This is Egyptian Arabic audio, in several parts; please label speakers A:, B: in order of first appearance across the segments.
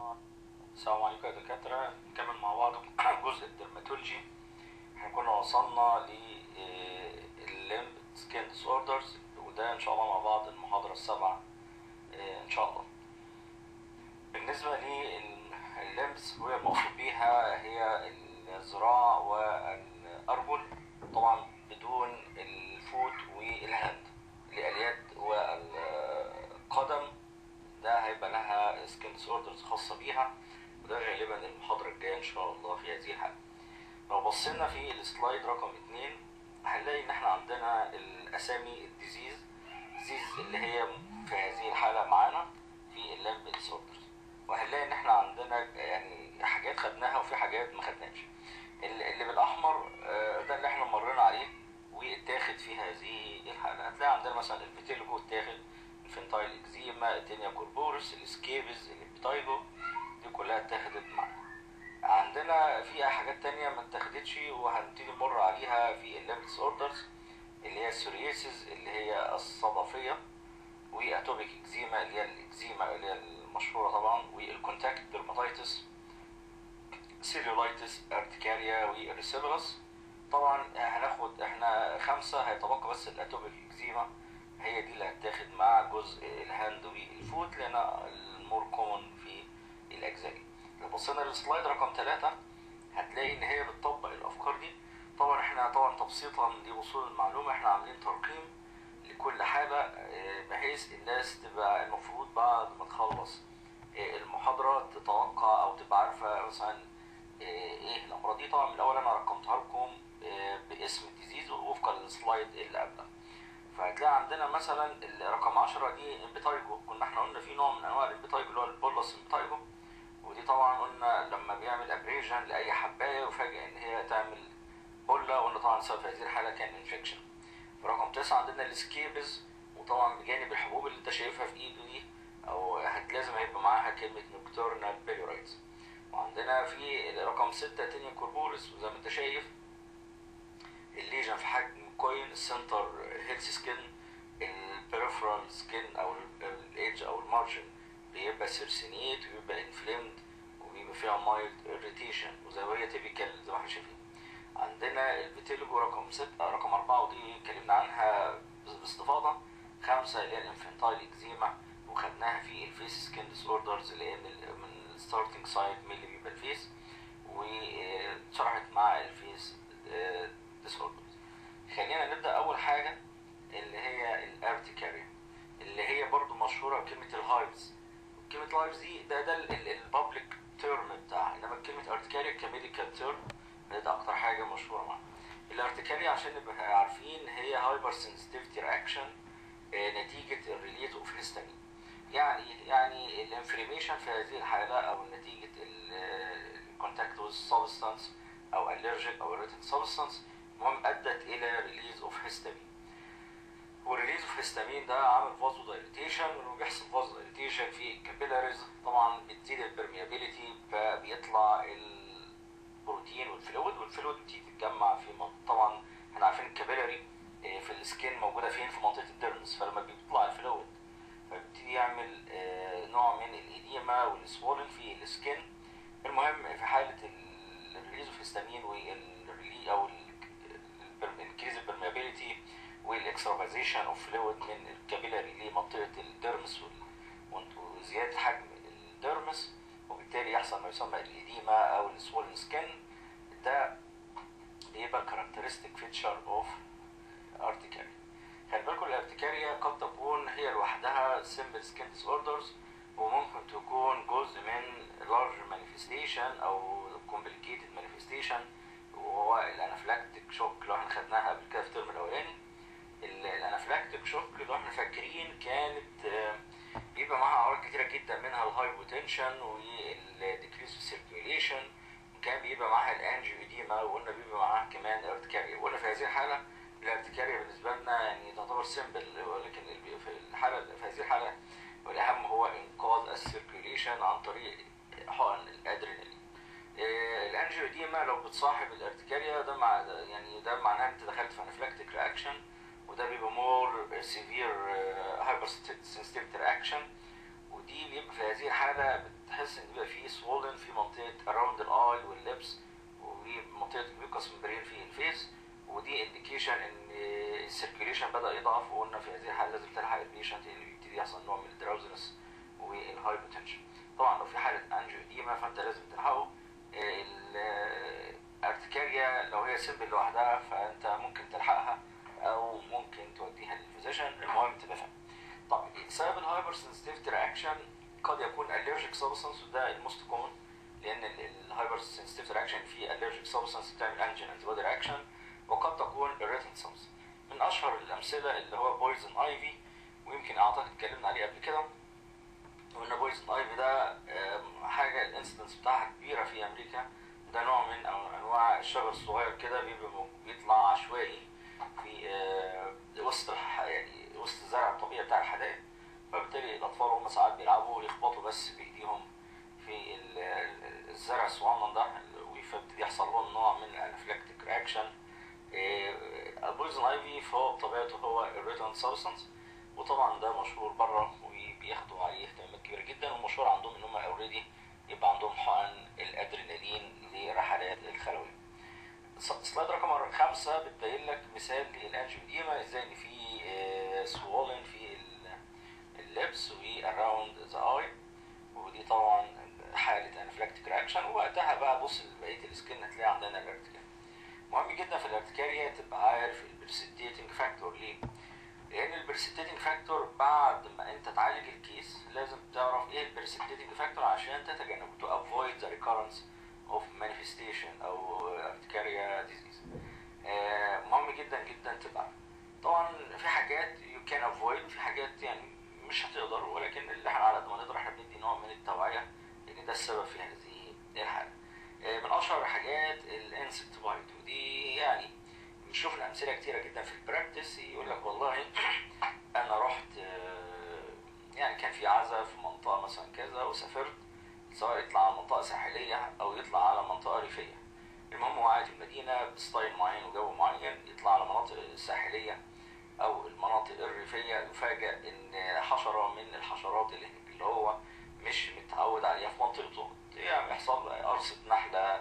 A: السلام عليكم يا دكاترة نكمل مع بعض جزء الدرماتولوجي احنا كنا وصلنا للليمب سكين ديس اوردرز وده ان شاء الله مع بعض المحاضرة السابعة آه، ان شاء الله بالنسبة للليمبس وهي المقصود بيها هي الذراع والأرجل طبعا بدون الفوت والهاند اللي اليد والقدم ده هيبقى لها سكين ديس اوردرز خاصة بيها وده غالبا المحاضرة الجاية ان شاء الله في هذه الحلقة لو بصينا في السلايد رقم اتنين هنلاقي ان احنا عندنا الاسامي الديزيز ديزيز اللي هي في هذه الحالة معانا في اللامب ديس اوردرز وهنلاقي ان احنا عندنا يعني حاجات خدناها وفي حاجات ما خدناش اللي بالاحمر آه، ده اللي احنا مرينا عليه واتاخد في هذه الحالة هتلاقي عندنا مثلا الفيتيلجو اتاخد الفنتايل اكزيما التينيا كوربورس السكيبز الابيتايجو دي كلها اتاخدت معانا عندنا في حاجات تانية ما اتاخدتش وهنبتدي نمر عليها في الليمبس اوردرز اللي هي السورياسيس اللي هي الصدفية واتوبيك اكزيما اللي هي الاكزيما اللي هي المشهورة طبعا والكونتاكت ديرماتيتس سيلولايتس ارتكاريا والريسيبلس طبعا هناخد احنا خمسة هيتبقى بس الاتوبيك اكزيما هي دي اللي هتاخد مع جزء الهاند والفوت لان المور كومن في الاجزاء دي لو بصينا للسلايد رقم ثلاثة هتلاقي ان هي بتطبق الافكار دي طبعا احنا طبعا تبسيطا لوصول المعلومة احنا عاملين ترقيم لكل حالة اه، بحيث الناس تبقى المفروض بعد ما تخلص اه، المحاضرة تتوقع او تبقى عارفة مثلا اه، ايه الامراض دي طبعا من الاول انا رقمتها لكم اه، باسم الديزيز وفقا للسلايد اللي قبلها فهتلاقي عندنا مثلا رقم 10 دي امبيتايجو كنا احنا قلنا في نوع من انواع الامبيتايجو اللي هو البولس امبيتايجو ودي طبعا قلنا لما بيعمل ابريجن لاي حبايه وفجاه ان هي تعمل بولا قلنا طبعا سبب في هذه الحاله كان انفكشن فرقم 9 عندنا السكيبز وطبعا بجانب الحبوب اللي انت شايفها في ايده دي او هت لازم هيبقى معاها كلمه نوكتورنال بيلورايتس وعندنا في رقم 6 تانية كوربورس وزي ما انت شايف الليجن في حجم كوين السنتر هيلث سكين البريفرال سكين او الايدج او المارجن بيبقى سيرسينيت وبيبقى انفليمد وبيبقى فيها مايلد اريتيشن وزي ما هي تيبيكال زي ما احنا شايفين عندنا الفيتيلجو رقم ستة رقم أربعة ودي اتكلمنا عنها باستفاضة خمسة اللي هي الانفنتايل اكزيما وخدناها في الفيس سكين ديس اوردرز اللي هي من من الستارتنج سايت من اللي بيبقى الفيس واتشرحت مع الفيس ديس اوردرز خلينا نبدأ أول حاجة اللي هي الارتكاريا اللي هي برضو مشهورة بكلمة الهايبز كلمة الهايبز دي ده ده البابليك تيرم بتاعها انما كلمة ارتكاريا كميديكال تيرم ده اكتر حاجة مشهورة معاها الارتكاريا عشان نبقى عارفين هي هايبر سنسيتيفيتي رياكشن نتيجة الريليت اوف هيستامين يعني يعني الانفلاميشن في هذه الحالة او نتيجة الكونتاكت ويز سبستانس او الرجيك او irritant سبستانس المهم ادت الى ريليز اوف هيستامين والريليز اوف هيستامين ده عامل فازو دايليتيشن ولما بيحصل فازو دايليتيشن في الكابيلاريز طبعا بتزيد البرميابيليتي فبيطلع البروتين والفلويد والفلويد بتيجي تتجمع في منطقة طبعا احنا عارفين الكابيلاري آه، في السكين موجوده فين في منطقه الديرمس فلما بيطلع الفلويد فبيبتدي يعمل آه، نوع من الإديمة والسوولن في السكين المهم في حالة الريليز اوف هيستامين والريلي او الانكريز البرميابيليتي والاكسترافازيشن اوف فلويد من الكابيلاري لمنطقة الديرمس وال- وزيادة حجم الديرمس وبالتالي يحصل ما يسمى الإديمة او السوولن سكين ده بيبقى كاركترستيك فيتشر اوف ارتكاريا خلي بالكم الارتكاريا قد تكون هي لوحدها سمبل سكين ديس اوردرز وممكن تكون جزء من لارج مانيفستيشن او كومبليكيتد مانيفستيشن وهو الانافلاكتيك شوك اللي احنا خدناها قبل كده في الترم الاولاني ال- الانافلاكتيك شوك اللي احنا فاكرين كانت آه، بيبقى معاها اعراض كتيره جدا منها الهايبوتنشن والديكريس في السيركيوليشن كان بيبقى معاها الانجيو ايديما وقلنا بيبقى معاها كمان ارتكاريا وقلنا في هذه الحاله الارتكاريا بالنسبه لنا يعني تعتبر سيمبل ولكن ال- في الحاله في هذه الحاله والاهم هو انقاذ السيركيوليشن عن طريق حقن الادرينالين آه، الانجيوديما لو بتصاحب الارتكاريا ده مع ده يعني ده معناه ان انت دخلت في انافلاكتيك رياكشن وده بيبقى مور سيفير هايبر سنسيتيفيتي رياكشن ودي بيبقى في هذه الحاله بتحس ان بيبقى فيه يضعف وقلنا في هذه الحاله لازم تلحق البيشنت اللي بيبتدي يحصل نوع من الدراوزنس والهايبوتنشن طبعا لو في حاله انجيو اديما فانت لازم تلحقه الارتكاريا لو هي سيمبل لوحدها فانت ممكن تلحقها او ممكن توديها للفيزيشن المهم تبقى فاهم طب سبب الهايبر سنسيتيفيتي رياكشن قد يكون allergic substance وده الموست كومن لان الهايبر سنسيتيفيتي رياكشن فيه allergic substance بتعمل انجين انتي بودي رياكشن وقد تكون irritant substance من اشهر الامثله اللي هو بويزن ايفي ويمكن اعتقد اتكلمنا عليه قبل كده وان بويزن ايفي ده حاجه الانسيدنس بتاعها كبيره في امريكا ده نوع من انواع الشجر الصغير كده بيبقى بيطلع عشوائي في وسط يعني وسط الزرع الطبيعي بتاع الحدائق فبالتالي الاطفال هم ساعات بيلعبوا يخبطوا بس بايديهم في الزرع الصغنن ده فبتدي يحصل لهم نوع من الانافلاكتيك رياكشن البويزن ايفي فهو بطبيعته هو irritant substance وطبعا ده مشهور بره وبياخدوا عليه اهتمامات كبيره جدا ومشهور عندهم ان هم اوريدي يبقى عندهم حقن الادرينالين لرحلات الخلويه. سلايد رقم خمسة بتبين لك مثال للانجيوديما ازاي ان في سوولن في اللبس واراوند ذا اي ودي طبعا حاله انفلاكتيك رياكشن ووقتها بقى بص لبقيه السكن هتلاقي عندنا الارتكاريا. مهم جدا في الارتكاريا تبقى عارف البرسيتيتنج فاكتور ليه؟ لان البرسيتيتنج فاكتور بعد ما انت تعالج الكيس لازم تعرف ايه البرسيتيتنج فاكتور عشان تتجنبه to avoid the recurrence of manifestation او ارتكاريا ديزيز آه مهم جدا جدا تبقى طبعا في حاجات you can avoid وفي حاجات يعني مش هتقدر ولكن اللي احنا على قد ما نقدر احنا بندي نوع من التوعيه لان ده السبب في هذه الحاله آه من اشهر حاجات الانسكت بايت ودي يعني بنشوف الامثله كتيره جدا في البراكتس يقول لك والله انا رحت يعني كان في عزا في منطقه مثلا كذا وسافرت سواء يطلع على منطقه ساحليه او يطلع على منطقه ريفيه المهم هو قاعد في المدينه بستايل معين وجو معين يطلع على مناطق ساحليه او المناطق الريفيه يفاجئ ان حشره من الحشرات اللي, اللي هو مش متعود عليها في منطقته يعني يحصل قرصه نحله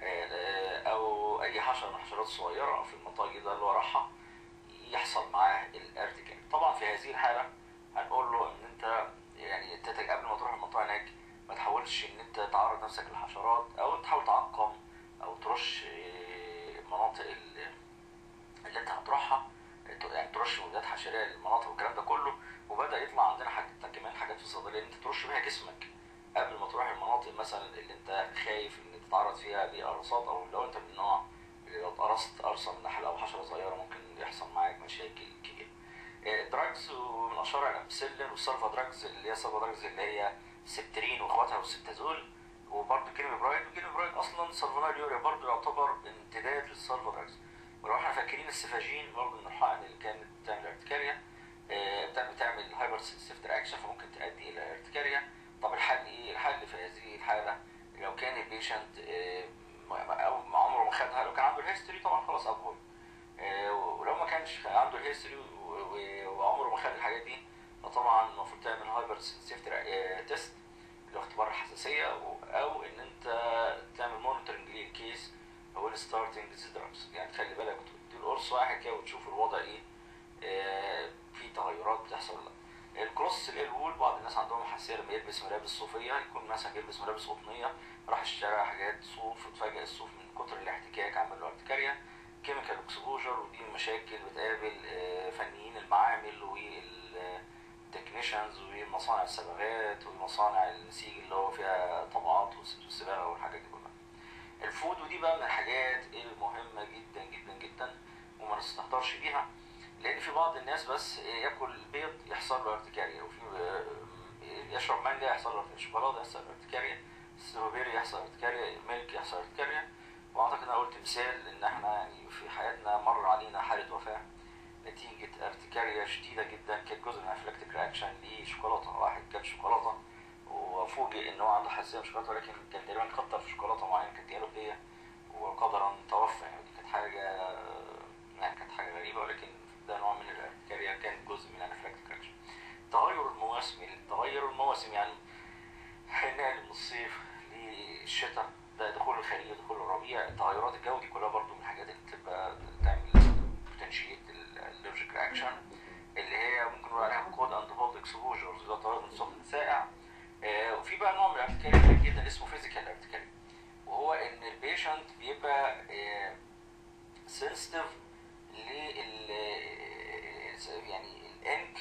A: او اي حشره من الحشرات الصغيره في المنطقه الجديده اللي هو راحها يحصل معاه الارتكاز طبعا في هذه الحاله هنقول له ان انت يعني انت قبل ما تروح المنطقه هناك ما تحاولش ان انت تعرض نفسك للحشرات او تحاول تعقم او ترش مناطق اللي انت هتروحها يعني ترش مبيدات حشريه للمناطق والكلام ده كله وبدا يطلع عندنا حاجات كمان حاجات في الصيدليه انت ترش بيها جسمك قبل ما تروح المناطق مثلا اللي انت خايف ان تتعرض فيها لقرصات او لو انت من النوع اللي لو اتقرصت قرصه من نحله او حشره صغيره ممكن يحصل معاك مشاكل كبيره. الدراجز ومن اشهر الامثله والسلفا دراجز اللي هي السلفا دراجز اللي هي سبترين واخواتها والستازول وبرده كيلو برايد وكيلو برايد اصلا سلفونال يوريا برضه يعتبر امتداد للسلفا دراجز ولو احنا فاكرين السفاجين برضه من الحقن اللي كانت بتعمل ارتكاريا بتعمل هايبر سنسيف رياكشن فممكن تؤدي الى ارتكاريا طب الحل ايه؟ الحل في هذه الحاله لو كان البيشنت او عمره ما خدها لو كان عنده الهيستوري طبعا خلاص افويد ولو ما كانش عنده الهيستوري وعمره ما خد الحاجات دي فطبعا المفروض تعمل هايبر سنسيفتي تيست اللي هو اختبار الحساسيه او ان انت تعمل مونيتورنج للكيس او الستارتنج دراجز يعني تخلي بالك وتدي القرص واحد كده وتشوف الوضع ايه في تغيرات بتحصل ولا لا الكروس اللي هي الوول بعض الناس عندهم حساسيه لما يلبس ملابس صوفيه يكون مثلا بيلبس ملابس قطنيه راح اشترى حاجات صوف وتفاجئ الصوف من كتر الاحتكاك عمل له ارتكاريا كيميكال اكسبوجر ودي مشاكل بتقابل فنيين المعامل والتكنيشنز ومصانع الصبغات ومصانع النسيج اللي هو فيها طبقات والصباغه والحاجات دي كلها. الفود ودي بقى من الحاجات المهمه جدا جدا جدا وما نستهترش بيها لان في بعض الناس بس ياكل بيض يحصل له ارتكاريا وفي يشرب مانجا يحصل له شوكولاته يحصل له ارتكاريا ستروبيري يحصل ارتكاريا ميلك يحصل ارتكاريا واعتقد انا قلت مثال ان احنا يعني في حياتنا مر علينا حاله وفاه نتيجه ارتكاريا شديده جدا كانت جزء من انفلاكتيك رياكشن لشوكولاته واحد كان شوكولاته وفوجئ ان هو عنده حساسيه من الشوكولاته ولكن كان تقريبا كتر في شوكولاته معينه كانت جايه هديه وقدرا توفى يعني دي كانت حاجه يعني كانت حاجه غريبه ولكن ده نوع من الارتكاريا كان جزء من الانفلاكتيك رياكشن تغير المواسم تغير المواسم يعني نقل من الصيف للشتاء ده دخول الخريف دخول الربيع تغيرات الجو دي كلها برضو من الحاجات اللي بتبقى تعمل بوتنشيت الالرجيك رياكشن اكسبوجر زي طرد من سخن ساقع آه، وفي بقى نوع من الارتكاري غريب جدا اسمه فيزيكال ارتكاري وهو ان البيشنت بيبقى سنسيتيف لل يعني الانك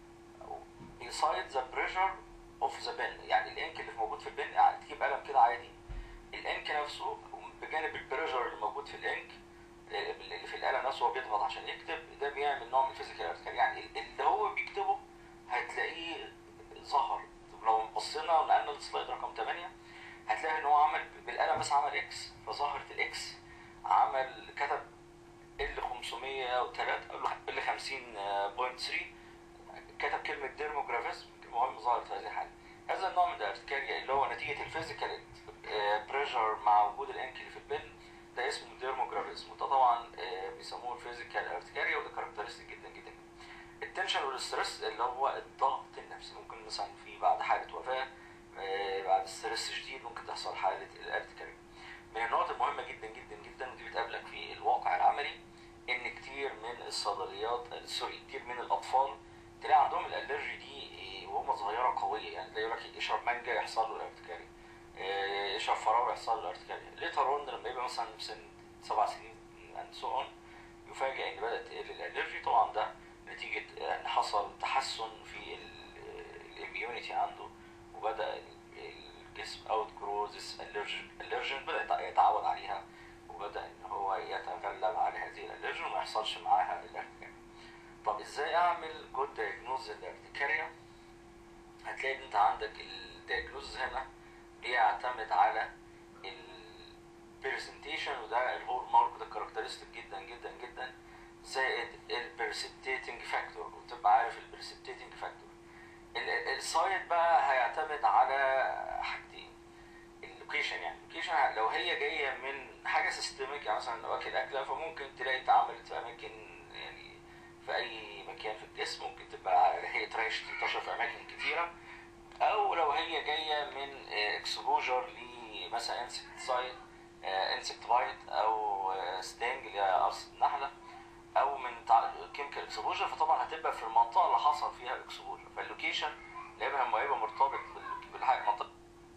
A: beside the pressure of the pen يعني الانك اللي موجود في البن يعني تجيب قلم كده عادي الانك نفسه بجانب البريشر اللي موجود في الانك اللي في الآلة نفسه هو بيضغط عشان يكتب ده بيعمل نوع من الفيزيكال ارتكال يعني اللي هو بيكتبه هتلاقيه ظهر طب لو بصينا ونقلنا السلايد رقم 8 هتلاقي ان هو عمل بالقلم بس عمل اكس فظهرت الاكس عمل كتب ال 503 ال 50.3 كتب كلمة ديرموجرافيزم المهم ظهرت في هذه الحالة هذا النوع من الارتكاريا اللي هو نتيجة الفيزيكال بريشر مع وجود الانك اللي في البن ده اسمه ديرموجرافيزم وده طبعا آه، بيسموه الفيزيكال ارتكاريا وده كاركترستيك جدا جدا التنشن والستريس اللي هو الضغط النفسي ممكن مثلا في بعد حالة وفاة آه، بعد ستريس شديد ممكن تحصل حالة الارتكاريا من النقط المهمة جدا جدا جدا ودي بتقابلك في الواقع العملي ان كتير من الصيدليات آه، سوري كتير من الاطفال تلاقي عندهم الالرجي دي آه، وهم صغيره قويه يعني تلاقي يقول لك اشرب مانجا يحصل له الارتكاري آه، اشرب فراوله يحصل له الارتكاري ليتر اون لما يبقى مثلا في سن سبع سنين اند سو اون يفاجئ ان بدات تقل الالرجي طبعا ده نتيجه ان حصل تحسن في الاميونيتي عنده وبدا الجسم اوت جروز الالرجين بدا يتعود عليها وبدا ان هو يتغلب على هذه الالرجين وما يحصلش معاها الارتكاري طب ازاي اعمل جود دايجنوز الارتكاريا هتلاقي ان انت عندك الدايجنوز هنا بيعتمد على البرزنتيشن وده الهول مارك ده كاركترستيك جدا جدا جدا زائد البرسبتيتنج فاكتور وتبقى عارف البرسبتيتنج فاكتور السايت بقى هيعتمد على حاجتين اللوكيشن يعني اللوكيشن لو هي جايه من حاجه سيستميك يعني مثلا لو اكل اكله فممكن تلاقي اتعملت في اماكن يعني في اي مكان في الجسم ممكن تبقى هي تريش تنتشر في اماكن كتيره او لو هي جايه من اكسبوجر لمثلا انسكتسايد انسكت بايت او ستينج اللي هي قرص النحله او من كيميكال اكسبوجر فطبعا هتبقى في المنطقه اللي حصل فيها الاكسبوجر فاللوكيشن لما هيبقى مرتبط بالحاجه المنطقه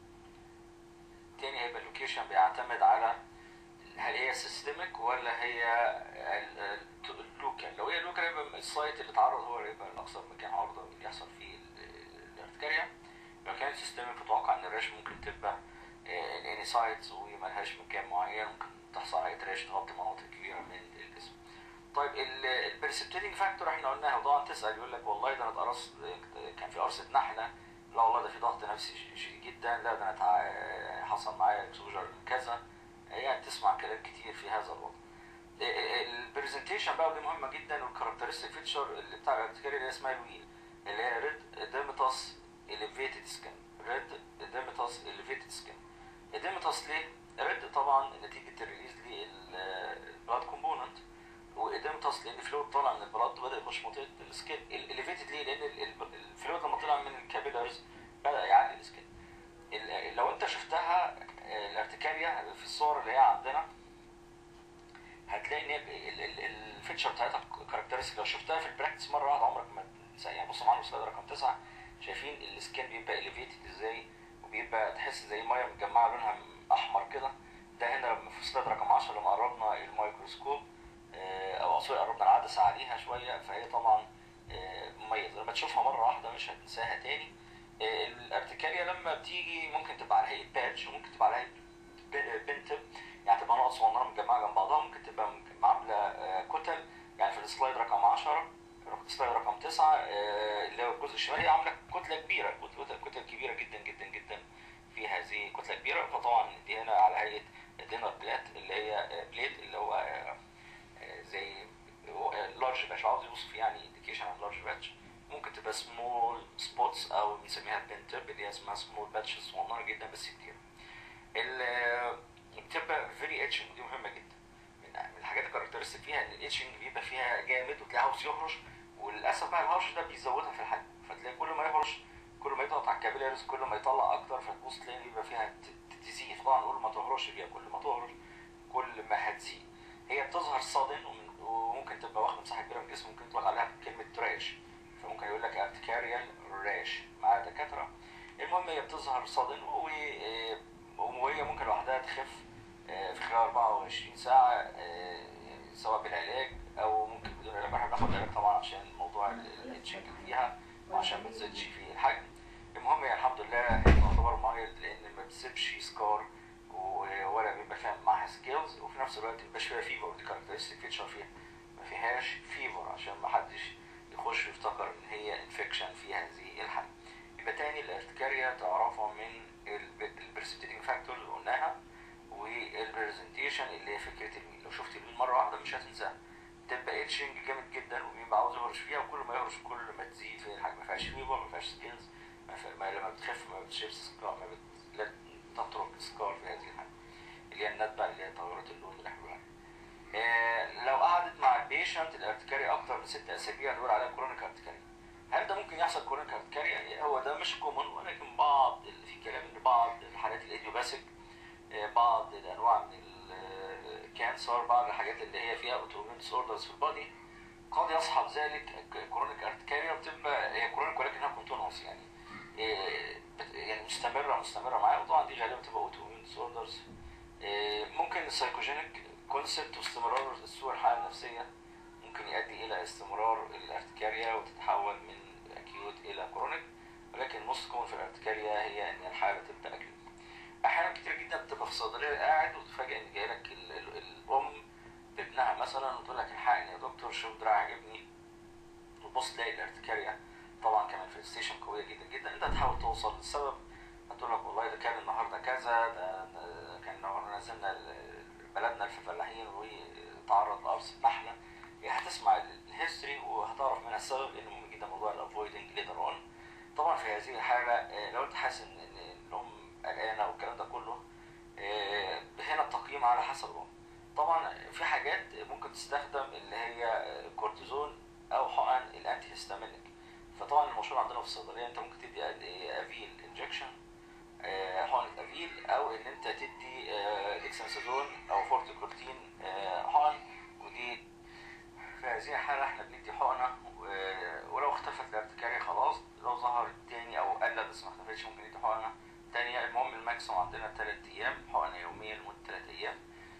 A: تاني هيبقى اللوكيشن بيعتمد على هل هي سيستميك ولا هي اللوكال لو هي اللوكال يبقى السايت اللي اتعرض هو اللي يبقى الاكثر مكان عرضه يحصل فيه الارتكاريا لو كانت سيستميك فتوقع ان الريش ممكن تبقى اني سايتس وملهاش مكان معين ممكن تحصل على ريش تغطي مناطق كبيره من الجسم طيب البرسبتيتنج فاكتور احنا قلناها وطبعا تسال يقول لك والله ده انا اتقرصت كان في قرصه نحله لا والله ده في ضغط نفسي شديد جدا لا ده انا حصل معايا اكسبوجر كذا يعني تسمع كلام كتير في هذا الوضع البرزنتيشن بقى ودي مهمه جدا والكاركترستيك فيتشر اللي بتاع الارتكاري اللي اسمها الويل اللي هي ريد ديمتاس اليفيتد سكن ريد ديمتاس اليفيتد سكن ديمتاس ليه؟ ريد طبعا نتيجه الريليز للبلاد كومبوننت واديمتاس لان الفلويد طالع من البلاد بدا يخش منطقه السكن اليفيتد ليه؟ لان الفلويد لما طلع من الكابيلارز بدا يعلي السكن لو انت شفتها الارتكاريا في الصور اللي هي عندنا هتلاقي ان الفيتشر بتاعتها كاركترستيك لو شفتها في البراكتس مره واحده عمرك ما تنسى يعني بصوا معانا سلايد رقم تسعه شايفين السكين بيبقى اليفيتد ازاي وبيبقى تحس زي ميه متجمعه لونها احمر كده ده هنا لما في سلايد رقم 10 لما قربنا الميكروسكوب او سوري قربنا العدسه عليها شويه فهي طبعا مميزه لما تشوفها مره واحده مش هتنساها تاني الارتكاريا لما بتيجي ممكن تبقى على هيئه باتش وممكن تبقى على هيئه بنت يعني تبقى نقط صغيره متجمعه جنب بعضها ممكن تبقى عامله كتل يعني في السلايد رقم 10 السلايد رقم 9 اللي هو الجزء الشمالي عامله كتله كبيره كتله كتل كبيره جدا جدا جدا في هذه كتله كبيره فطبعا دي هنا على هيئه دينر بلات اللي هي بليت اللي هو زي لارج باتش عاوز يوصف يعني انديكيشن عن لارج باتش ممكن تبقى سمول سبوتس او بنسميها بنتب اللي هي اسمها سمول باتش صغيره جدا بس كتير بتبقى فيري اتشنج ودي مهمه جدا من الحاجات الكاركترستيك فيها ان الاتشنج بيبقى فيها جامد وتلاقي عاوز يهرش وللاسف بقى الهرش ده بيزودها في الحجم فتلاقي كل ما يهرش كل ما يضغط على الكابيلاريز كل ما يطلع اكتر فتبص تلاقي بيبقى فيها تزيد طبعا كل ما تهرش فيها كل ما تهرش كل ما هتزيد هي بتظهر صادن وممكن تبقى واخده مساحه كبيره من الجسم ممكن تطلق عليها كلمه تراش فممكن يقول لك ارتكاريال راش مع دكاتره المهم هي بتظهر صادم و- آه، وهي ممكن لوحدها تخف آه، في خلال 24 ساعه آه، سواء بالعلاج او ممكن بدون علاج احنا بناخد علاج طبعا عشان موضوع الاتشنج اللي فيها وعشان ما تزيدش في الحجم المهم هي الحمد لله هي تعتبر مايلد لان ما بتسيبش سكار و- ولا بيبقى فيها معاها سكيلز وفي نفس الوقت ما بيبقاش فيها فيفر ودي كاركترستيك فيتشر فيها ما فيهاش فيفر عشان ما حدش يخش يفتكر ان هي انفكشن في هذه الحاله يبقى تاني الارتكاريا تعرفها من البرسبتيتنج فاكتور اللي قلناها والبرزنتيشن اللي هي فكره الميل لو شفت الميل مره واحده مش هتنساها تبقى اتشنج جامد جدا وبيبقى عاوز يهرش فيها وكل ما يهرش كل ما تزيد في الحاجه ما فيهاش فيفر ما فيهاش سكيلز ما, فيها ما لما بتخف ما بتشيبش سكار ما بت... لا تترك سكار في هذه الحاله اللي هي الندبه اللي هي تغيرات اللون اللي احنا بنقول عليها. آه، لو قعدت مع البيشنت الارتكاريا اكتر من ست اسابيع نقول عليها كرونيك ارتكاريا هل ده ممكن يحصل كرونيك ارتكاريا هو ده مش كومن ولكن بعض اللي في كلام ان بعض الحالات الايديوباثيك آه، بعض الانواع من الكانسر بعض الحاجات اللي هي فيها اوتومين ديسوردرز في البادي قد يصحب ذلك كرونيك ارتكاريا وبتبقى هي كرونيك ولكنها كونتونوس يعني آه، بت- يعني مستمره مستمره معاه وطبعا دي غالبا بتبقى اوتومين ديسوردرز ممكن السايكوجينيك كونسبت واستمرار سوء الحاله النفسيه ممكن يؤدي الى استمرار الارتكاريا وتتحول من اكيوت الى كرونيك ولكن موست كومن في الارتكاريا هي ان الحاله تبدا اكيوت احيانا كتير جدا بتبقى في الصيدليه قاعد وتفاجئ ان جاي لك ال- ال- الام بابنها مثلا وتقول لك الحقني يا دكتور شوف دراعي عجبني وتبص تلاقي الارتكاريا طبعا كمان في الستيشن قويه جدا جدا انت تحاول توصل للسبب هتقول لك والله ده كان النهارده كذا ده ده كان النهارده نزلنا ال- بلدنا الفلاحين وتعرض لقرص نحله يعني هتسمع ال- الهيستوري وهتعرف منها السبب لان مهم جدا موضوع الافويدنج ليتر اون طبعا في هذه الحاله آه، لو انت حاسس ان إن الام قلقانه والكلام ده كله آه، هنا التقييم على حسب الام طبعا في حاجات ممكن تستخدم اللي هي آه، كورتيزون او حقن الانتي هيستامينيك فطبعا المشهور عندنا في الصيدليه انت ممكن تدي آه، افيل انجكشن آه، حقنه افيل او ان انت تدي آه، ديكساميثازون او فورتيكورتين آه، حقن ودي في هذه الحالة احنا بندي حقنة و- ولو اختفت الارتكارية خلاص لو ظهرت تاني او قلت بس ما اختفتش ممكن ندي حقنة تانية المهم الماكسيموم عندنا تلات ايام حقنة يوميا لمدة تلات ايام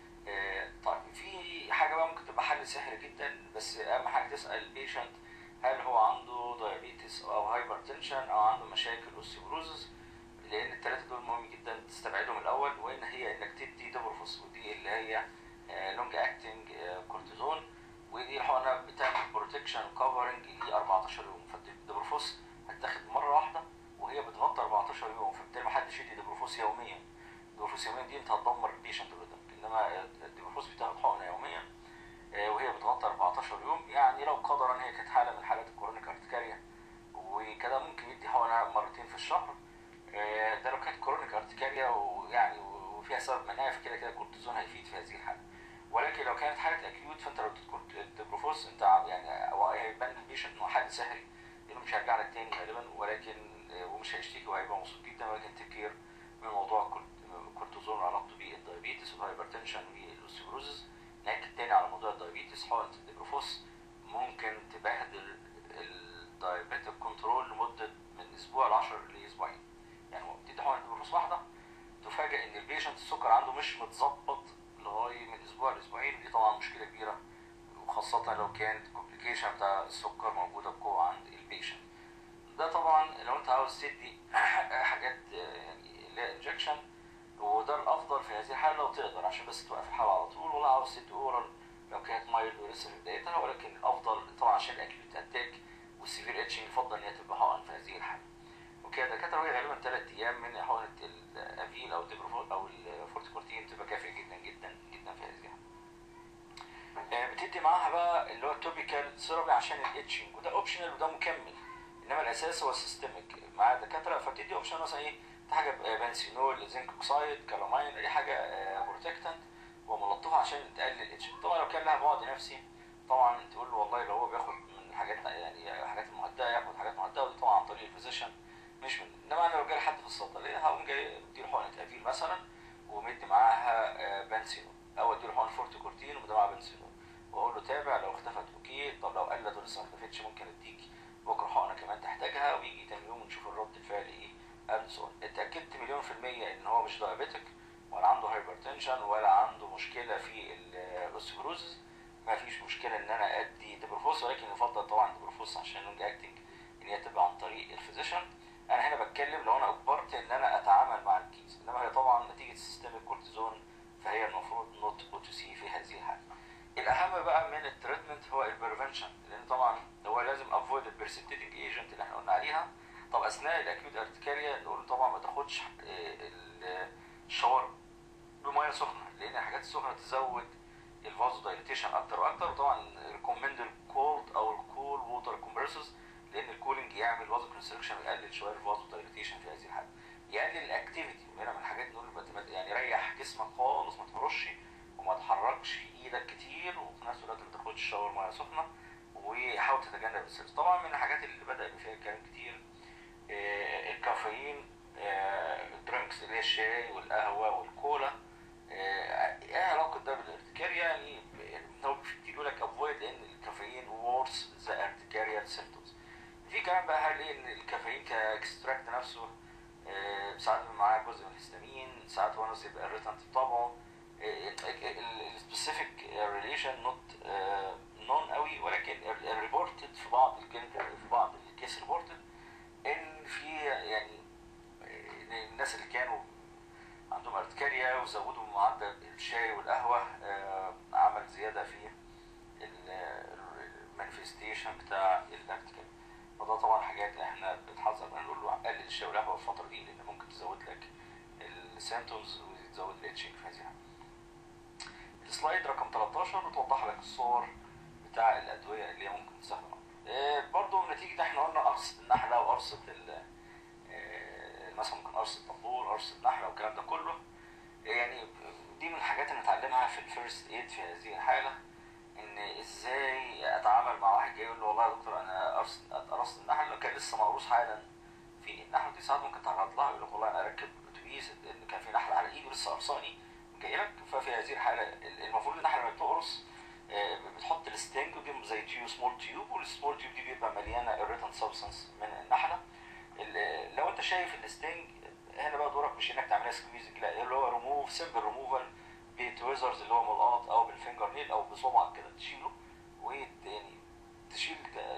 A: آه، طيب في حاجة بقى ممكن تبقى حل سحري جدا بس اهم حاجة تسأل البيشنت هل هو عنده دايابيتس او هايبرتنشن او عنده مشاكل اوستيوبروزس لان الثلاثه دول مهم جدا تستبعدهم الاول وان هي انك تدي دبروفوس ودي اللي هي لونج اكتنج كورتيزون ودي الحقنه بتعمل بروتكشن كفرنج ل 14 يوم فالدبروفوس هتاخد مره واحده وهي بتغطي 14 يوم فبالتالي ما حدش يدي دبروفوس يوميا الدبروفوس يوميا دي انت هتدمر البيشنت اللي قدامك انما الدبروفوس بتاخد حقنه يوميا آه، وهي بتغطي 14 يوم يعني لو قدرا هي كانت حاله من حالات الكورونيك ارتكاريا وكده ممكن يدي حقنه مرتين في الشهر آه، ده لو كانت كورونيك ارتكاريا ويعني وفيها سبب مناعي فكده كده الكورتيزون هيفيد في هذه الحاله ولكن لو كانت حاله اكيوت فانت لو اديت كورت- الدبروفوس انت يعني هو هيبان للبيشنت انه حل سحري لانه مش هيرجع لك تاني غالبا ولكن آه، ومش هيشتكي وهيبقى مبسوط جدا ولكن تكير من موضوع الكورت- الكورتيزون وعلاقته بالدايابيتس والهايبرتنشن والاوستيوبروزس ناكد تاني على موضوع الدايابيتس حقنه الدبروفوس ممكن تبهدل الدايابيتك كنترول لمده من اسبوع ل 10 لاسبوعين يعني هو بتدي حقنه دبروفوس واحده تفاجئ ان البيشنت السكر عنده مش متظبط لغايه من اسبوع لاسبوعين ودي طبعا مشكله كبيره وخاصه لو كانت كومبليكيشن بتاع السكر موجوده بقوه عند البيشنت ده طبعا لو انت عاوز تدي حاجات آه، يعني اللي هي انجكشن وده الافضل في هذه الحاله لو تقدر عشان بس توقف الحاله على طول ولا عاوز تدي اورال لو كانت مايلد ولسه في بدايتها ولكن الافضل طبعا عشان الاكيوت اتاك والسيفير اتشنج يفضل ان هي تبقى حقن في هذه الحاله اوكي الدكاتره وهي غالبا ثلاث ايام من حقنه الافيل او الديبروفول او الفورتيكورتين تبقى كافيه جدا جدا جدا في هذه الحاله آه، بتدي معاها بقى اللي هو التوبيكال سيرابي عشان الاتشنج وده اوبشنال وده مكمل انما الاساس هو سيستميك مع الدكاتره فبتدي اوبشن مثلا ايه دي حاجه بنسينول زنك اوكسايد كالامين اي حاجه بروتكتنت وملطفه عشان تقلل الاتشنج طبعا لو كان لها بعد نفسي طبعا تقول له والله لو هو بياخد من الحاجات يعني الحاجات المهدئه ياخد حاجات مهدئه ودي طبعا عن طريق الفيزيشن مش من انما انا لو جالي حد في الصيدليه هقوم جاي اديله حقنه افيل مثلا ومدي معاها آه، بنسينول او اديله حقنه فورتيكورتين ومدي معاها بنسينول واقول له تابع لو اختفت اوكي طب لو قلت ولسه ما اختفتش ممكن اديك بكره حقنه كمان تحتاجها ويجي تاني يوم ونشوف الرد الفعل ايه اند سو اتاكدت مليون في الميه ان هو مش دايابيتك ولا عنده هايبرتنشن ولا عنده مشكله في الاوستيوبروزز ما فيش مشكله ان انا ادي ديبروفوس ولكن يفضل طبعا ديبروفوس عشان لونج اكتنج ان هي تبقى عن طريق الفيزيشن انا هنا بتكلم لو انا اجبرت ان انا اتعامل مع الكيس انما هي طبعا نتيجه سيستميك كورتيزون فهي المفروض نوت او تو سي في هذه الحاله الاهم بقى من التريتمنت هو البريفنشن لان طبعا هو لازم افويد البرسبتيتنج ايجنت اللي احنا قلنا عليها طب اثناء الاكيوت ارتكاريا نقول طبعا ما تاخدش الشاور بميه سخنه لان الحاجات السخنه تزود الفازو دايليتيشن اكتر واكتر وطبعا ريكومند الكولد او الكول ووتر كومبرسز لان الكولينج يعمل فازو كونستركشن ويقلل شويه الفازو دايليتيشن في هذه الحاله يقلل الاكتيفيتي وهنا من الحاجات نقول يعني ريح جسمك خالص ما تهرش وما تحركش ايدك كتير وفي نفس الوقت ما تاخدش شاور ميه سخنه وحاول تتجنب السيرس طبعا من الحاجات اللي بدا فيها الكلام كتير آه الكافيين آه الدرينكس اللي هي الشاي والقهوه والكولا آه ايه علاقه ده بالارتكاريا يعني هو كتير يقول لك افويد لان الكافيين وورس ذا ارتكاريال سيمبتومز في كلام بقى هل ان الكافيين كاكستراكت نفسه ساعات معاه جزء من الهستامين ساعات هو نفسه يبقى الريتنت بطبعه السبيسيفيك ريليشن نوت نون قوي ولكن الريبورتد في بعض الكلينيكال في بعض الكيس ريبورتد ان في يعني الناس اللي كانوا عندهم ارتكاريا وزودوا معدل الشاي والقهوه عمل زياده في المانيفستيشن بتاع الارتكاريا وده طبعا حاجات احنا بنحذر بنقول له قلل الشاي والقهوه الفتره دي لان ممكن تزود لك السيمتومز وتزود الاتشنج في هذه الحاله السلايد رقم 13 بتوضح لك الصور بتاع الادويه اللي هي ممكن تستخدم آه برضو نتيجه احنا قلنا قرصه النحله وقرصه آه مثلا ممكن قرصه طنبور قرصه نحله والكلام ده كله يعني دي من الحاجات اللي نتعلمها في الفيرست ايد في هذه الحاله ان ازاي اتعامل مع واحد جاي يقول له والله يا دكتور انا قرصت قرصت النحله كان لسه مقروص حالا في النحله دي ساعات ممكن تعرض لها يقول لك والله انا اركب اتوبيس ان كان في نحله على ايدي ولسه قرصاني جاي لك ففي هذه الحاله المفروض ان احنا لما بتقرص بتحط الستنج ودي زي تيوب سمول تيوب والسمول تيوب دي بيبقى مليانه irritant سبستانس من النحله لو انت شايف الستنج هنا بقى دورك مش انك تعملها سكويزنج لا اللي هو ريموف سمبل ريموفال بتويزرز اللي هو ملقاط او بالفينجر نيل او بصبعك كده تشيله ويعني تشيل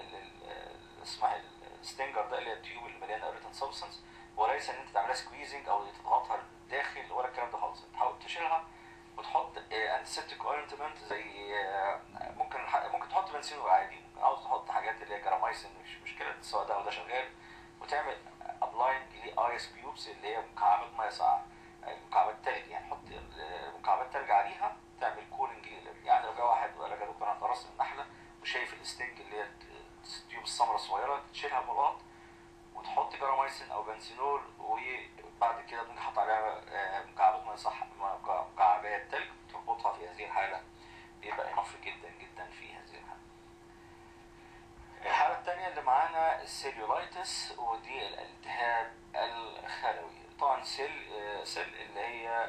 A: اسمها الستنجر ده اللي هي التيوب اللي مليانه irritant سبستانس وليس ان انت تعملها سكويزنج او تضغطها داخل ولا الكلام ده خالص انت تحاول تشيلها وتحط انتسبتيك اورنتمنت زي ممكن ممكن تحط بنسينول عادي ممكن عاوز تحط حاجات اللي هي جرامايسين مش مشكله سواء ده او ده شغال وتعمل ابلاينج لايس كيوبس اللي هي مكعبات ميه ساقعه مكعبات تلج يعني حط مكعبات تلج عليها تعمل كولينج يعني لو جه واحد وقال لك يا دكتور انا اتقرصت من النحله وشايف الستنج اللي هي التيوب السمراء الصغيره تشيلها بملقط وتحط جرامايسين او بنسينول وبعد كده تقوم حاطط عليها مكعبات ميه صح مكعبات تلج تربطها في هذه الحاله بيبقى انف جدا جدا في هذه الحاله. الحاله الثانيه اللي معانا السيلولايتس ودي الالتهاب الخلوي طبعا سيل سيل اللي هي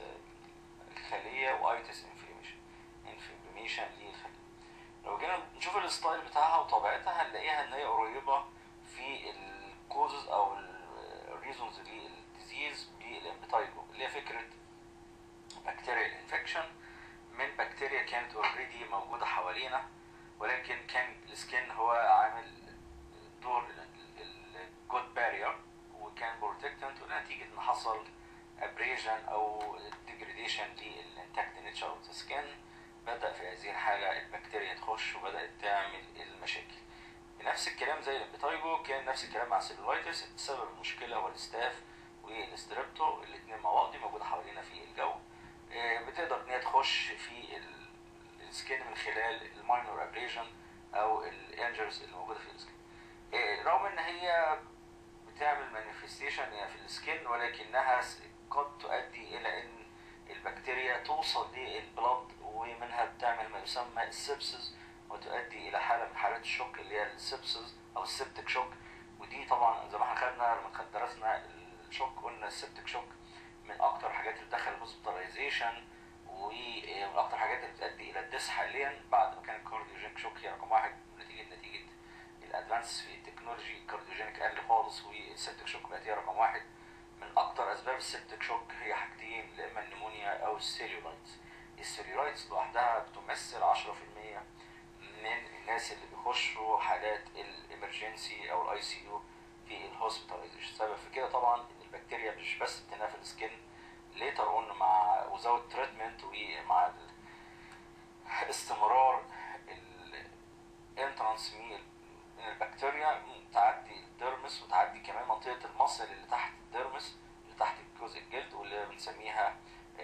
A: الخليه وايتس انفلاميشن انفلاميشن للخليه. لو جينا نشوف الستايل بتاعها وطبيعتها هنلاقيها ان هي قريبه في الكوزز او الريزونز للديزيز بالامبتايجو اللي هي فكره بكتيريال انفكشن من بكتيريا كانت اوريدي موجوده حوالينا ولكن كان السكين هو عامل دور الجود بارير وكان بروتكتنت ونتيجه ان حصل ابريجن او ديجريديشن للانتاكت نيتشر اوف ذا سكين بدا في هذه الحاله البكتيريا تخش وبدات تعمل المشاكل نفس الكلام زي الامبيتايجو كان نفس الكلام مع السيلولايتس سبب المشكله هو الاستاف والاستريبتو الاثنين مع بعض موجوده حوالينا في الجو بتقدر ان هي تخش في السكين من خلال الماينور ابريجن او الانجرز اللي موجوده في السكين رغم ان هي بتعمل مانيفستيشن في السكين ولكنها قد تؤدي الى ان البكتيريا توصل للبلد ومنها بتعمل ما يسمى السبسز وتؤدي الى حاله من حالات الشوك اللي هي السبسز او السبتك شوك ودي طبعا زي ما احنا خدنا لما درسنا الشوك قلنا السبتك شوك من اكتر الحاجات اللي بتدخل الهوسبيتاليزيشن ومن اكتر الحاجات اللي بتؤدي الى الديس حاليا بعد ما كان الكارديوجينيك شوك هي رقم واحد نتيجه نتيجه الادفانس في التكنولوجي الكارديوجينيك قل خالص والسبتك شوك بقت هي رقم واحد من اكتر اسباب السبتك شوك هي حاجتين يا اما النمونيا او السيلولايتس السيلولايتس لوحدها بتمثل 10% من الناس اللي بيخشوا حالات الامرجنسي او الاي سي يو في الهوسبيتاليزيشن السبب في كده طبعا ان البكتيريا مش بس بتنها في السكن ليتر اون مع وزاوت تريتمنت ومع استمرار الانترانس من البكتيريا تعدي الديرمس وتعدي كمان منطقه المصل اللي تحت الديرمس اللي تحت جزء الجلد واللي بنسميها